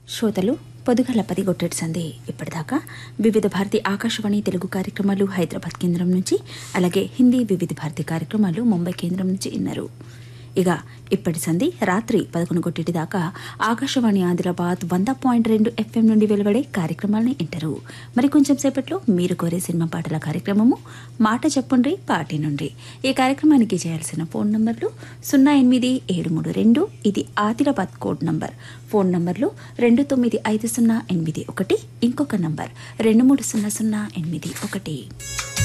శ్రోతలు పొదుగల పది గొట్టెడు సందే ఇప్పటిదాకా వివిధ భారతి ఆకాశవాణి తెలుగు కార్యక్రమాలు హైదరాబాద్ కేంద్రం నుంచి అలాగే హిందీ వివిధ భారతి కార్యక్రమాలు ముంబై కేంద్రం నుంచి విన్నారు ఇక ఇప్పటి సంధి రాత్రి పదకొండు గొట్టెటి దాకా ఆకాశవాణి ఆదిలాబాద్ వంద పాయింట్ రెండు ఎఫ్ఎం నుండి వెలువడే కార్యక్రమాలను వింటారు మరి కొంచెం సేపట్లో మీరు కోరే సినిమా పాటల కార్యక్రమము మాట చెప్పుండ్రి పాటి నుండి ఈ కార్యక్రమానికి చేయాల్సిన ఫోన్ నంబర్లు సున్నా ఎనిమిది ఏడు మూడు రెండు ఇది ఆదిలాబాద్ కోడ్ నంబర్ ఫోన్ నంబర్లు రెండు తొమ్మిది ఐదు సున్నా ఎనిమిది ఒకటి ఇంకొక నంబర్ రెండు మూడు సున్నా సున్నా ఎనిమిది ఒకటి